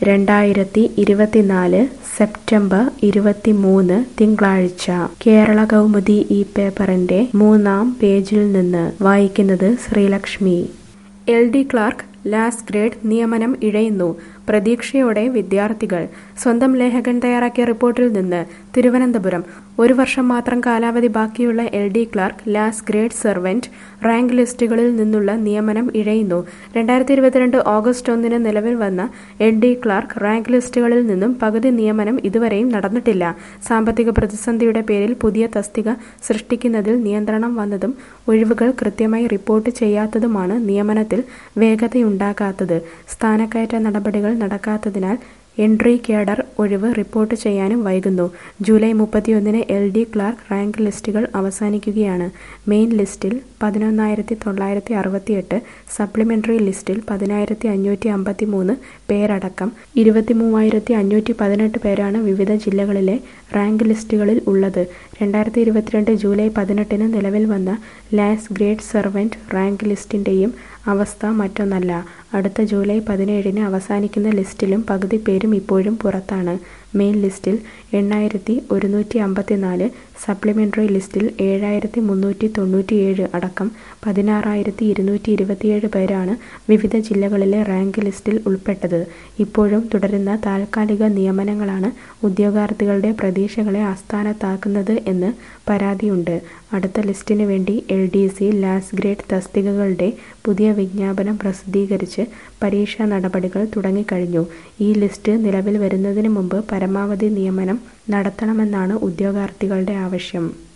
രണ്ടായിരത്തി ഇരുപത്തിനാല് സെപ്റ്റംബർ ഇരുപത്തിമൂന്ന് തിങ്കളാഴ്ച കേരള കൗമുദി ഈ പേപ്പറിന്റെ മൂന്നാം പേജിൽ നിന്ന് വായിക്കുന്നത് Sreelakshmi L D clerk last grade നിയമനം ഇഴയുന്നു പ്രതീക്ഷയോടെ വിദ്യാർത്ഥികൾ സ്വന്തം ലേഖകൻ തയ്യാറാക്കിയ റിപ്പോർട്ടിൽ നിന്ന് തിരുവനന്തപുരം ഒരു വർഷം മാത്രം കാലാവധി ബാക്കിയുള്ള L D clerk last grade servant rank ലിസ്റ്റുകളിൽ നിന്നുള്ള നിയമനം ഇഴയുന്നു രണ്ടായിരത്തി ഇരുപത്തിരണ്ട് ഓഗസ്റ്റ് ഒന്നിന് നിലവിൽ വന്ന എൽ ഡി ക്ലാർക്ക് റാങ്ക് ലിസ്റ്റുകളിൽ നിന്നും പകുതി നിയമനം ഇതുവരെയും നടന്നിട്ടില്ല സാമ്പത്തിക പ്രതിസന്ധിയുടെ പേരിൽ പുതിയ തസ്തിക സൃഷ്ടിക്കുന്നതിൽ നിയന്ത്രണം വന്നതും ഒഴിവുകൾ കൃത്യമായി റിപ്പോർട്ട് ചെയ്യാത്തതുമാണ് നിയമനത്തിൽ വേഗതയുണ്ടാക്കാത്തത് സ്ഥാനക്കയറ്റ നടപടികൾ നടക്കാത്തതിനാൽ എൻട്രി കേഡർ ഒഴിവ് റിപ്പോർട്ട് ചെയ്യാനും വൈകുന്നു ജൂലൈ മുപ്പത്തിയൊന്നിന് എൽ ഡി ക്ലാർക്ക് റാങ്ക് ലിസ്റ്റുകൾ അവസാനിക്കുകയാണ് മെയിൻ ലിസ്റ്റിൽ പതിനൊന്നായിരത്തി തൊള്ളായിരത്തി അറുപത്തിയെട്ട് സപ്ലിമെന്ററി ലിസ്റ്റിൽ പതിനായിരത്തി അഞ്ഞൂറ്റി അമ്പത്തി മൂന്ന് പേരടക്കം ഇരുപത്തി മൂവായിരത്തി അഞ്ഞൂറ്റി പതിനെട്ട് പേരാണ് വിവിധ ജില്ലകളിലെ റാങ്ക് ലിസ്റ്റുകളിൽ ഉള്ളത് രണ്ടായിരത്തി ഇരുപത്തിരണ്ട് ജൂലൈ പതിനെട്ടിന് നിലവിൽ വന്ന ലാസ് ഗ്രേഡ് സെർവൻറ്റ് റാങ്ക് ലിസ്റ്റിൻ്റെയും അവസ്ഥ മറ്റൊന്നല്ല അടുത്ത ജൂലൈ പതിനേഴിന് അവസാനിക്കുന്ന ലിസ്റ്റിലും പകുതി പേരും ഇപ്പോഴും പുറത്താണ് മെയിൻ ലിസ്റ്റിൽ എണ്ണായിരത്തി ഒരുന്നൂറ്റി അമ്പത്തിനാല് സപ്ലിമെൻ്ററി ലിസ്റ്റിൽ ഏഴായിരത്തി മുന്നൂറ്റി തൊണ്ണൂറ്റിയേഴ് അടക്കം പതിനാറായിരത്തി ഇരുന്നൂറ്റി ഇരുപത്തിയേഴ് പേരാണ് വിവിധ ജില്ലകളിലെ റാങ്ക് ലിസ്റ്റിൽ ഉൾപ്പെട്ടത് ഇപ്പോഴും തുടരുന്ന താൽക്കാലിക നിയമനങ്ങളാണ് ഉദ്യോഗാർത്ഥികളുടെ പ്രതീക്ഷകളെ അസ്ഥാനത്താക്കുന്നത് എന്ന് പരാതിയുണ്ട് അടുത്ത ലിസ്റ്റിന് വേണ്ടി L D C last grade തസ്തികകളുടെ പുതിയ വിജ്ഞാപനം പ്രസിദ്ധീകരിച്ച് പരീക്ഷാ നടപടികൾ തുടങ്ങിക്കഴിഞ്ഞു ഈ ലിസ്റ്റ് നിലവിൽ വരുന്നതിന് മുമ്പ് പരമാവധി നിയമനം നടത്തണമെന്നാണ് ഉദ്യോഗാർത്ഥികളുടെ ആവശ്യം